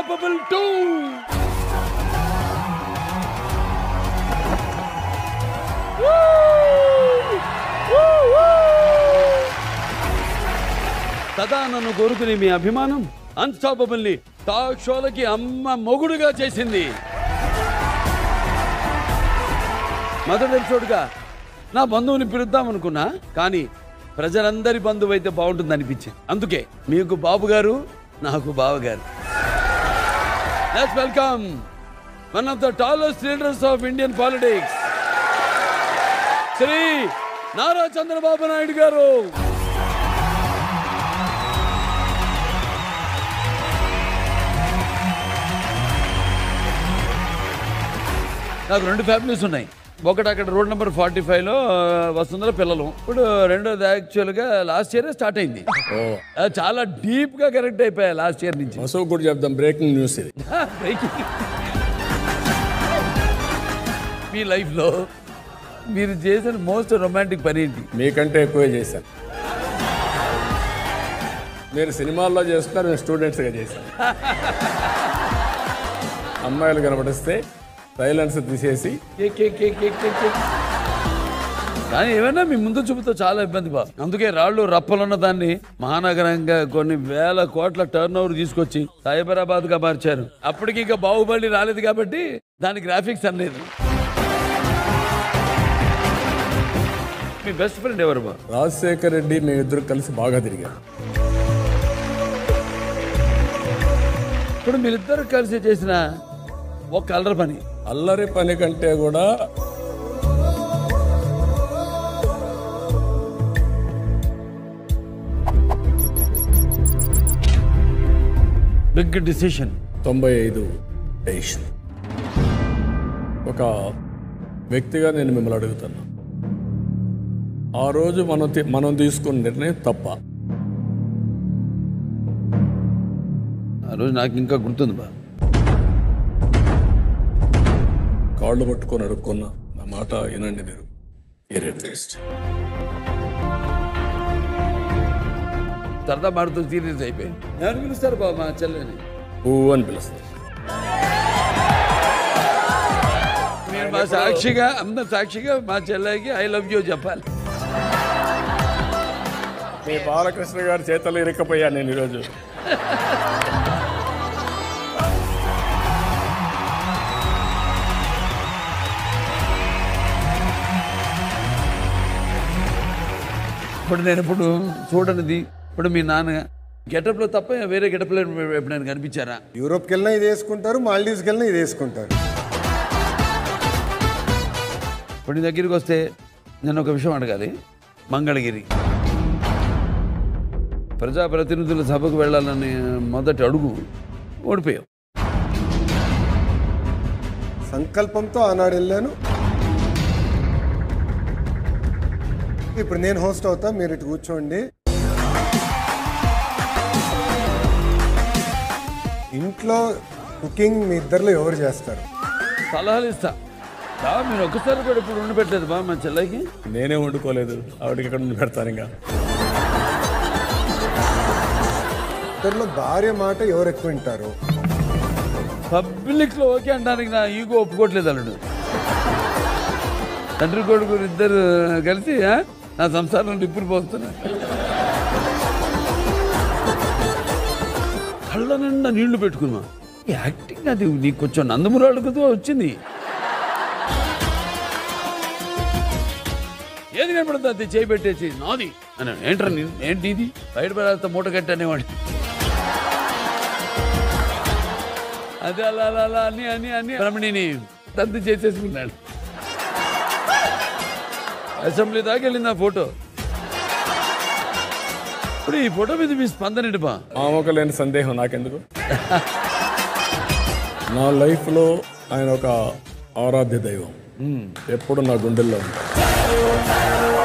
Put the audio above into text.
Unstoppable two సదా నన్ను కోరుకునే మీ అభిమానం అన్స్టాపబుల్ ని టాక్ షోలకి అమ్మ మొగుడుగా చేసింది మొదటి ఎపిసోడ్గా నా బంధువుని పిలుద్దాం అనుకున్నా కానీ ప్రజలందరి బంధువు అయితే బాగుంటుంది అనిపించింది అందుకే మీకు బాబు గారు నాకు బావగారు let's welcome one of the tallest leaders of Indian politics Shri Nara Chandrababu Naidu గారు నాకు రెండు ఫ్యామిలీస్ ఉన్నాయి ఒకటి అక్కడ రోడ్ నెంబర్ ఫార్టీ ఫైవ్లో వస్తుందో పిల్లలు ఇప్పుడు రెండోది యాక్చువల్గా లాస్ట్ ఇయర్ స్టార్ట్ అయింది ఆ, చాలా డీప్గా కనెక్ట్ అయిపోయా లాస్ట్ ఇయర్ నుంచి అశోక్ కూడా చెప్దాం బ్రేకింగ్ న్యూస్ ఇది Breaking. మీ లైఫ్లో మీరు చేసిన మోస్ట్ రొమాంటిక్ పని ఏంటి మీకంటే ఎక్కువే చేశాను మీరు సినిమాల్లో చేస్తున్నారు నేను స్టూడెంట్స్గా చేశాను అమ్మాయిలు కనబడిస్తే సైలెన్స్ తీసేసి cake cake cake cake cake cake. కానీ ఏమైనా మీ ముందు చూపుతో చాలా ఇబ్బంది బా అందుకే రాళ్ళు రప్పలున్న దాన్ని మహానగరంగా కొన్ని వేల కోట్ల టర్న్ ఓవర్ తీసుకొచ్చి సైబరాబాద్ గా మార్చారు అప్పటికి ఇంకా బాహుబలి రాలేదు కాబట్టి దాని గ్రాఫిక్స్ అనలేదు మీ బెస్ట్ ఫ్రెండ్ ఎవరు బా రాజశేఖర్ రెడ్డి మేమిద్దరు కలిసి బాగా తిరిగాం ఇప్పుడు మీరిద్దరు కలిసి చేసిన ఒక కలర్ పని అల్లరి పని కంటే కూడా బిగ్ డిసిషన్ తొంభై ఐదు డెసిషన్ ఒక వ్యక్తిగా నేను మిమ్మల్ని అడుగుతున్నా ఆ రోజు మనం తీ- మనం తీసుకున్న నిర్ణయం తప్ప ఆ రోజు నాకు ఇంకా గుర్తుంది బా కాళ్ళు పట్టుకొని అడుక్కున్నా నా మాట వినండి మీరు ఏరియస్ట్ సరదా మాడుతూ సీరియస్ అయిపోయి ఎవరు పిలుస్తారు బాబు మా చెల్లెని పువ్వు అని పిలుస్తారు మీరు మా సాక్షిగా అందరు సాక్షిగా మా చెల్లెకి ఐ లవ్ యూ చెప్పాలి మీ బాలకృష్ణ గారి చేతలు ఇరక్కపోయాను నేను ఈరోజు ఇప్పుడు నేను ఇప్పుడు చూడనిది ఇప్పుడు మీ నాన్న గెటప్లో తప్ప వేరే గెటప్లో ఎప్పుడైనా కనిపించారా యూరోప్కి వెళ్ళినా ఇది వేసుకుంటారు మాల్డీవ్స్కి వెళ్ళినా ఇది వేసుకుంటారు ఇప్పుడు నీ దగ్గరికి వస్తే నేను ఒక విషయం అడగాలి మంగళగిరి ప్రజాప్రతినిధుల సభకు వెళ్ళాలని మొదటి అడుగు ఓడిపోయావు సంకల్పంతో ఆనాడు వెళ్ళాను ఇప్పుడు నేను హోస్ట్ అవుతా మీరు ఇటు కూర్చోండి ఇంట్లో కుకింగ్ మీ ఇద్దరిలో ఎవరు చేస్తారు సలహాలు ఇస్తా బా మీరు ఒక్కసారి కూడా ఇప్పుడు ఉండి పెట్టలేదు బా మా చెల్లెకి నేనే వండుకోలేదు ఆవిడకి ఎక్కడ నుండి పెడతాను ఇంకా ఇద్దరిలో భార్య మాట ఎవరు ఎక్కువ వింటారు పబ్లిక్లో ఓకే అనడానికి నా ఈగో ఒప్పుకోవట్లేదు అల్లుడు తండ్రి కొడుకు ఇద్దరు కలిసి ఆ, నా సంసారం నిప్పులు పోస్తున్నా కళ్ళ నిండా నీళ్లు పెట్టుకున్నా ఈ యాక్టింగ్ అది నీకు కొంచెం నందమురాడుకుతో వచ్చింది ఏది కనపడుతుంది అది చేయి పెట్టేసి నాది అని ఏంట్రా నీ- ఏంటి ఇది బయట పడేస్తా మూట కట్టి అనేవాడి అదే అలా అలా అలా అని అని అని రమణిని రద్దు చేసేసుకున్నాడు అసెంబ్లీ దాకా వెళ్ళింది ఆ ఫోటో ఇప్పుడు ఈ ఫోటో మీద మీ స్పందన ఏంటి బా మామూలు లేని సందేహం నాకెందుకు నా లైఫ్లో ఆయన ఒక ఆరాధ్య దైవం ఎప్పుడు నా గుండెల్లో ఉంటాడు